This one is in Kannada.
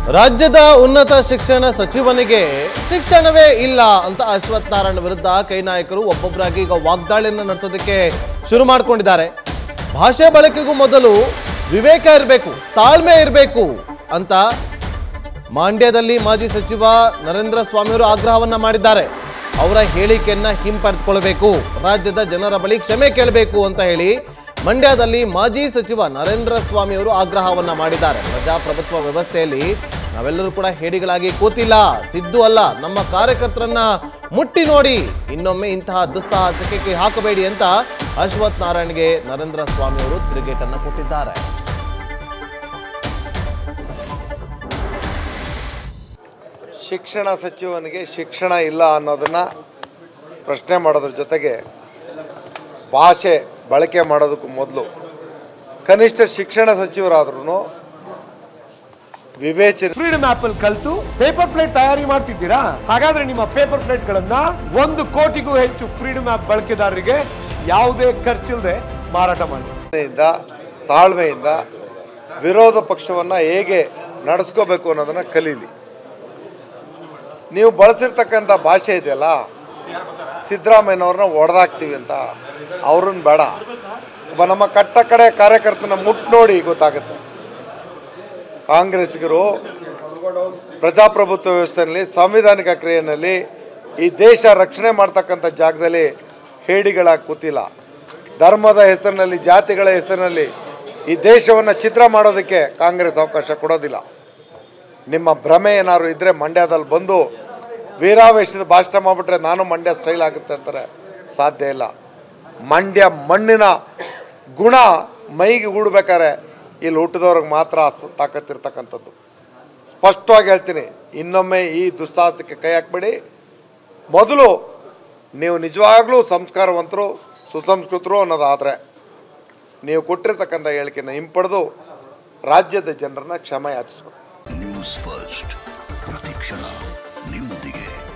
ರಾಜ್ಯದ ಉನ್ನತ ಶಿಕ್ಷಣ ಸಚಿವನಿಗೆ ಶಿಕ್ಷಣವೇ ಇಲ್ಲ ಅಂತ ಅಶ್ವಥ್ ನಾರಾಯಣ ವಿರುದ್ಧ ಕೈ ನಾಯಕರು ಒಬ್ಬೊಬ್ಬರಾಗಿ ಈಗ ವಾಗ್ದಾಳಿಯನ್ನು ನಡೆಸೋದಕ್ಕೆ ಶುರು ಮಾಡ್ಕೊಂಡಿದ್ದಾರೆ ಭಾಷೆ ಬಳಕೆಗೂ ಮೊದಲು ವಿವೇಕ ಇರಬೇಕು ತಾಳ್ಮೆ ಇರಬೇಕು ಅಂತ ಮಂಡ್ಯದಲ್ಲಿ ಮಾಜಿ ಸಚಿವ ನರೇಂದ್ರ ಸ್ವಾಮಿಯವರು ಆಗ್ರಹವನ್ನ ಮಾಡಿದ್ದಾರೆ ಅವರ ಹೇಳಿಕೆಯನ್ನ ಹಿಂಪಡೆದುಕೊಳ್ಬೇಕು ರಾಜ್ಯದ ಜನರ ಬಳಿ ಕ್ಷಮೆ ಕೇಳಬೇಕು ಅಂತ ಹೇಳಿ ಮಂಡ್ಯದಲ್ಲಿ ಮಾಜಿ ಸಚಿವ ನರೇಂದ್ರ ಸ್ವಾಮಿ ಅವರು ಆಗ್ರಹವನ್ನ ಮಾಡಿದ್ದಾರೆ ಪ್ರಜಾಪ್ರಭುತ್ವ ವ್ಯವಸ್ಥೆಯಲ್ಲಿ ನಾವೆಲ್ಲರೂ ಕೂಡ ಹೇಡಿಗಳಾಗಿ ಕೂತಿಲ್ಲ ಸಿದ್ದು ಅಲ್ಲ ನಮ್ಮ ಕಾರ್ಯಕರ್ತರನ್ನ ಮುಟ್ಟಿ ನೋಡಿ ಇನ್ನೊಮ್ಮೆ ಇಂತಹ ದುಸ್ಸಾಹಸಕ್ಕೆ ಕೈ ಹಾಕಬೇಡಿ ಅಂತ ಅಶ್ವಥ್ ನಾರಾಯಣ್ಗೆ ನರೇಂದ್ರ ಸ್ವಾಮಿ ಅವರು ತಿರುಗೇಟನ್ನ ಕೊಟ್ಟಿದ್ದಾರೆ ಶಿಕ್ಷಣ ಸಚಿವನಿಗೆ ಶಿಕ್ಷಣ ಇಲ್ಲ ಅನ್ನೋದನ್ನು ಪ್ರಶ್ನೆ ಮಾಡೋದ್ರ ಜೊತೆಗೆ ಭಾಷೆ ಬಳಕೆ ಮಾಡೋದಕ್ಕೂ ಮೊದಲು ಕನಿಷ್ಠ ಶಿಕ್ಷಣ ಸಚಿವರಾದ್ರೂ ವಿವೇಚನೆ ಫ್ರೀಡಮ್ ಆಪ್ ಅಲ್ಲಿ ಕಲ್ತು ಪೇಪರ್ ಪ್ಲೇಟ್ ತಯಾರಿ ಮಾಡ್ತಿದ್ದೀರಾ ಹಾಗಾದ್ರೆ ನಿಮ್ಮ ಪೇಪರ್ ಪ್ಲೇಟ್ ಗಳನ್ನ ಒಂದು ಕೋಟಿಗೂ ಹೆಚ್ಚು ಫ್ರೀಡಮ್ ಆಪ್ ಬಳಕೆದಾರರಿಗೆ ಯಾವುದೇ ಖರ್ಚಿಲ್ಲದೆ ಮಾರಾಟ ಮಾಡಿ ಯಿಂದ ತಾಳ್ಮೆಯಿಂದ ವಿರೋಧ ಪಕ್ಷವನ್ನು ಹೇಗೆ ನಡೆಸ್ಕೋಬೇಕು ಅನ್ನೋದನ್ನು ಕಲೀಲಿ ನೀವು ಬಳಸಿರ್ತಕ್ಕಂಥ ಭಾಷೆ ಇದೆಯಲ್ಲ ಸಿದ್ದರಾಮಯ್ಯನವ್ರನ್ನ ಹೊಡೆದಾಕ್ತೀವಿ ಅಂತ ಅವ್ರನ್ನ ಬೇಡ ಒಬ್ಬ ನಮ್ಮ ಕಟ್ಟ ಕಡೆ ಕಾರ್ಯಕರ್ತನ ಮುಟ್ ನೋಡಿ ಗೊತ್ತಾಗುತ್ತೆ ಕಾಂಗ್ರೆಸ್ಸಿಗರು ಪ್ರಜಾಪ್ರಭುತ್ವ ವ್ಯವಸ್ಥೆಯಲ್ಲಿ ಸಾಂವಿಧಾನಿಕ ಕ್ರಿಯೆಯಲ್ಲಿ ಈ ದೇಶ ರಕ್ಷಣೆ ಮಾಡ್ತಕ್ಕಂಥ ಜಾಗದಲ್ಲಿ ಹೇಡಿಗಳಾಗಿ ಕೂತಿಲ್ಲ ಧರ್ಮದ ಹೆಸರಿನಲ್ಲಿ ಜಾತಿಗಳ ಹೆಸರಿನಲ್ಲಿ ಈ ದೇಶವನ್ನು ಚಿತ್ರ ಮಾಡೋದಕ್ಕೆ ಕಾಂಗ್ರೆಸ್ ಅವಕಾಶ ಕೊಡೋದಿಲ್ಲ ನಿಮ್ಮ ಭ್ರಮೆ ಏನಾದ್ರು ಇದ್ದರೆ ಮಂಡ್ಯದಲ್ಲಿ ಬಂದು ವೀರಾವೇಶದ ಭಾಷಣ ಮಾಡಿಬಿಟ್ರೆ ನಾನು ಮಂಡ್ಯ ಸ್ಟೈಲ್ ಆಗುತ್ತೆ ಅಂತಾರೆ ಸಾಧ್ಯ ಇಲ್ಲ ಮಂಡ್ಯ ಮಣ್ಣಿನ ಗುಣ ಮೈಗೆ ಹೂಡ್ಬೇಕಾದ್ರೆ ಇಲ್ಲಿ ಹುಟ್ಟಿದವ್ರಿಗೆ ಮಾತ್ರ ಸ- ತಾಕತ್ತಿರ್ತಕ್ಕಂಥದ್ದು ಸ್ಪಷ್ಟವಾಗಿ ಹೇಳ್ತೀನಿ ಇನ್ನೊಮ್ಮೆ ಈ ದುಸ್ಸಾಹಸಕ್ಕೆ ಕೈ ಹಾಕ್ಬೇಡಿ ಮೊದಲು ನೀವು ನಿಜವಾಗ್ಲೂ ಸಂಸ್ಕಾರವಂತರು ಸುಸಂಸ್ಕೃತರು ಅನ್ನೋದಾದರೆ ನೀವು ಕೊಟ್ಟಿರ್ತಕ್ಕಂಥ ಹೇಳಿಕೆನ ಹಿಂಪಡೆದು ರಾಜ್ಯದ ಜನರನ್ನ ಕ್ಷಮೆ ಯಾಚಿಸ್ಬೇಕು ನ್ಯೂಸ್ ಫಸ್ಟ್ ಪ್ರತಿಕ್ಷಣ ನಿಮ್ಮೊಂದಿಗೆ